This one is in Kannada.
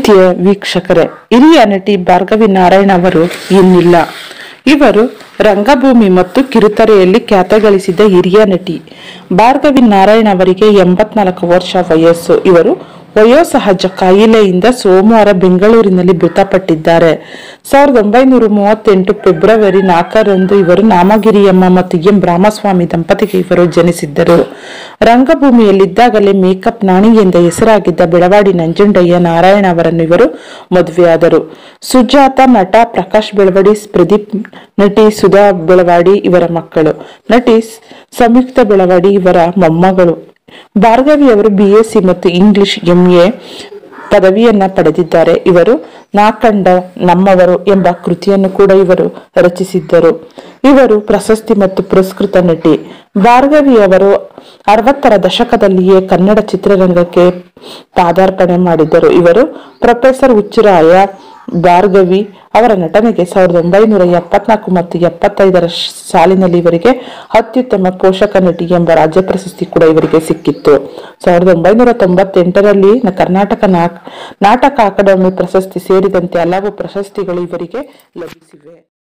ಪ್ರೀತಿಯ ವೀಕ್ಷಕರೇ ಹಿರಿಯ ನಟಿ ಭಾರ್ಗವಿ ನಾರಾಯಣ ಅವರು ಇನ್ನಿಲ್ಲ ಇವರು ರಂಗಭೂಮಿ ಮತ್ತು ಕಿರುತೆರೆಯಲ್ಲಿ ಖ್ಯಾತ ಗಳಿಸಿದ ಹಿರಿಯ ನಟಿ ಭಾರ್ಗವಿ ನಾರಾಯಣ ಅವರಿಗೆ ಎಂಬತ್ನಾಲ್ಕು ವರ್ಷ ವಯಸ್ಸು ಇವರು ವಯೋಸಹಜ ಕಾಯಿಲೆಯಿಂದ ಸೋಮವಾರ ಬೆಂಗಳೂರಿನಲ್ಲಿ ಮೃತಪಟ್ಟಿದ್ದಾರೆ ಸಾವಿರದ ಒಂಬೈನೂರ ಮೂವತ್ತೆಂಟು ಫೆಬ್ರವರಿ ನಾಲ್ಕರಂದು ಇವರು ನಾಮಗಿರಿಯಮ್ಮ ಮತ್ತು ಎಂ ರಾಮಸ್ವಾಮಿ ದಂಪತಿಗೆ ಇವರು ಜನಿಸಿದ್ದರು ರಂಗಭೂಮಿಯಲ್ಲಿದ್ದಾಗಲೇ ಮೇಕಪ್ ನಾಣಿ ಎಂದ ಹೆಸರಾಗಿದ್ದ ಬೆಳವಾಡಿ ನಂಜುಂಡಯ್ಯ ನಾರಾಯಣ ಅವರನ್ನು ಇವರು ಮದುವೆಯಾದರು ಸುಜಾತ ನಟ ಪ್ರಕಾಶ್ ಬೆಳವಡಿ ಪ್ರದೀಪ್ ನಟಿ ಸುಧಾ ಬೆಳವಾಡಿ ಇವರ ಮಕ್ಕಳು ನಟಿ ಸಂಯುಕ್ತ ಬೆಳವಾಡಿ ಇವರ ಮೊಮ್ಮಗಳು ಭಾರ್ಗವಿ ಅವರು ಬಿಎಸ್ಸಿ ಮತ್ತು ಇಂಗ್ಲಿಷ್ ಎಂಎ ಪದವಿಯನ್ನ ಪಡೆದಿದ್ದಾರೆ ಇವರು ನಾಕಂಡ ನಮ್ಮವರು ಎಂಬ ಕೃತಿಯನ್ನು ಕೂಡ ಇವರು ರಚಿಸಿದ್ದರು ಇವರು ಪ್ರಶಸ್ತಿ ಮತ್ತು ಪುರಸ್ಕೃತ ನಟಿ ಭಾರ್ಗವಿ ಅವರು ಅರವತ್ತರ ದಶಕದಲ್ಲಿಯೇ ಕನ್ನಡ ಚಿತ್ರರಂಗಕ್ಕೆ ಪಾದಾರ್ಪಣೆ ಮಾಡಿದ್ದರು ಇವರು ಪ್ರೊಫೆಸರ್ ಹುಚ್ಚುರಾಯ ಭಾರ್ಗವಿ ಅವರ ನಟನೆಗೆ ಸಾವಿರದ ಒಂಬೈನೂರ ಎಪ್ಪತ್ನಾಲ್ಕು ಮತ್ತು ಎಪ್ಪತ್ತೈದರ ಶ- ಸಾಲಿನಲ್ಲಿ ಇವರಿಗೆ ಅತ್ಯುತ್ತಮ ಪೋಷಕ ನಟಿ ಎಂಬ ರಾಜ್ಯ ಪ್ರಶಸ್ತಿ ಕೂಡ ಇವರಿಗೆ ಸಿಕ್ಕಿತ್ತು ಸಾವಿರದ ಒಂಬೈನೂರ ತೊಂಬತ್ತೆಂಟರಲ್ಲಿ ನ- ಕರ್ನಾಟಕ ನಾ- ನಾಟಕ ಅಕಾಡೆಮಿ ಪ್ರಶಸ್ತಿ ಸೇರಿದಂತೆ ಹಲವು ಪ್ರಶಸ್ತಿಗಳು ಇವರಿಗೆ ಲಭಿಸಿವೆ